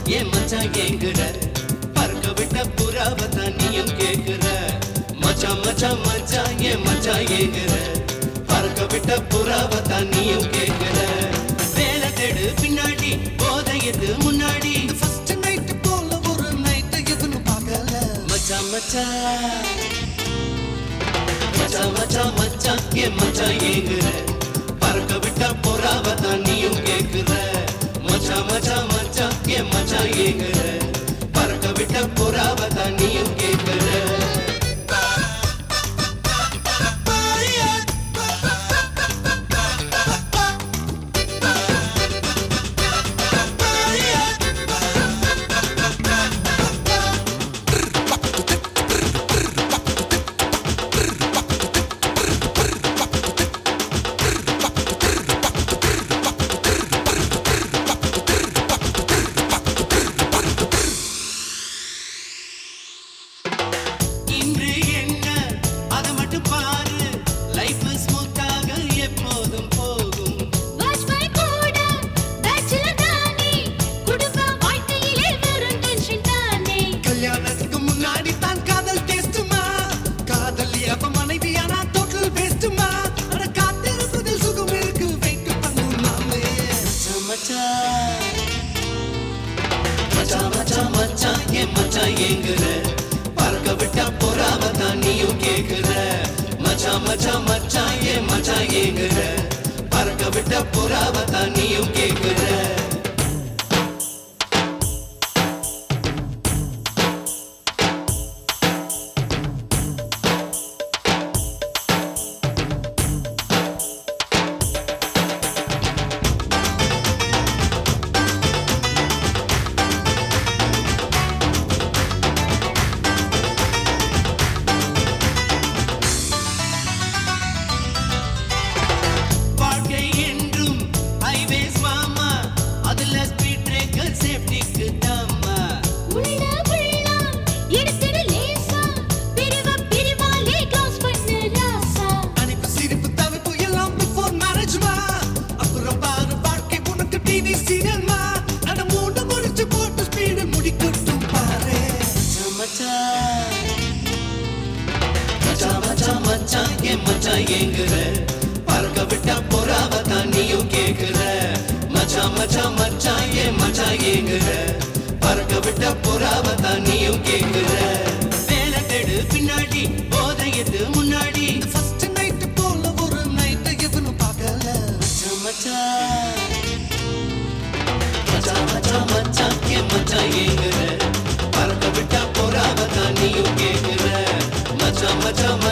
ஏன் மச்சான் ஏங்குற பறக்க விட்ட புறாவை தான் நீயும் கேக்குற மச்சான் மச்சான் மச்சான் ஏன் மச்சான் ஏங்குற பறக்க விட்ட புறாவை தான் நீயும் கேக்குற வேலை தேடு பின்னாடி போதையது முன்னாடி ஃபர்ஸ்ட் நைட் போல ஒரு நைட் எதுன்னு பார்க்கல மச்சான் மச்சான் மச்சான் மச்சான் மச்சான் ஏன் மச்சான் ஏங்குற பறக்க விட்டா போறாவ தான் நீயும் கேக்குற மச்சான் மச்சான் மச்சான் ஏன் மச்சான் ஏங்குற பறக்க விட்டா போறாவ தான் நீயும் கேக்குற இன்று என்ன அதை மட்டும் பாரு லைஃப் ஸ்மூத்தாக எப்போதும் போகும் வாஜ்பாய் கூட பேச்சுலர் தானே குடும்ப வாழ்க்கையிலே வெறும் டென்ஷன் தானே கல்யாணத்துக்கு முன்னாடி தான் காதல் டேஸ்டுமா காதல் எப்ப மனைவியானா டோட்டல் பேஸ்டுமா அட காத்திருப்பதில் சுகம் இருக்கு வெயிட் பண்ணும் நாமே மச்சான் மச்சான் மச்சான் மச்சான் ஏன் மச்சான் ஏங்குற பறக்க விட்டா போறாவ தான் நீயும் கேக்குற மச்சான் மச்சான் மச்சான் ஏன் மச்சான் ஏங்குற பறக்க விட்டா போறாவ தான் நீயும் கேக்குற வாழ்க்கை என்றும் ஹைவேஸ் மாமா அதுல ஸ்பீட் பிரேக்கர் சேஃப்டிக்கு தாமா உள்ள உள்ள எடுத்துடு லேசா பிரிவ பிரிவாலே க்ளோஸ் பண்ணு ராசா அனைப்பு சிரிப்பு தவிப்பு எல்லாம் பிஃபோர் மேரேஜ்மா அப்புறம் பாரு வாழ்க்கை உனக்கு டிவி சீரியல்மா அட மூணு முடிச்சு போட்டு ஸ்பீடு முடிக்கட்டும் பாரு மச்சான் மச்சான் மச்சான் மச்சான் ஏன் மச்சான் ஏங்குற பறக்க விட்டா போறாவ தான் நீயும் கேக்குற மச்சான் மச்சான் மச்சான் ஏன் மச்சான் ஏங்குற பறக்க விட்டா போறாவ தான் நீயும் கேக்குற வேலை தேடு பின்னாடி போதையது முன்னாடி ஃபர்ஸ்ட் நைட் போல ஒரு நைட் எதுன்னு பார்க்கல மச்சான் மச்சான் மச்சான் மச்சான் மச்சான் ஏன் மச்சான் ஏங்குற பறக்க விட்டா போறாவ தான் நீயும் கேக்குற மச்சான் மச்சான்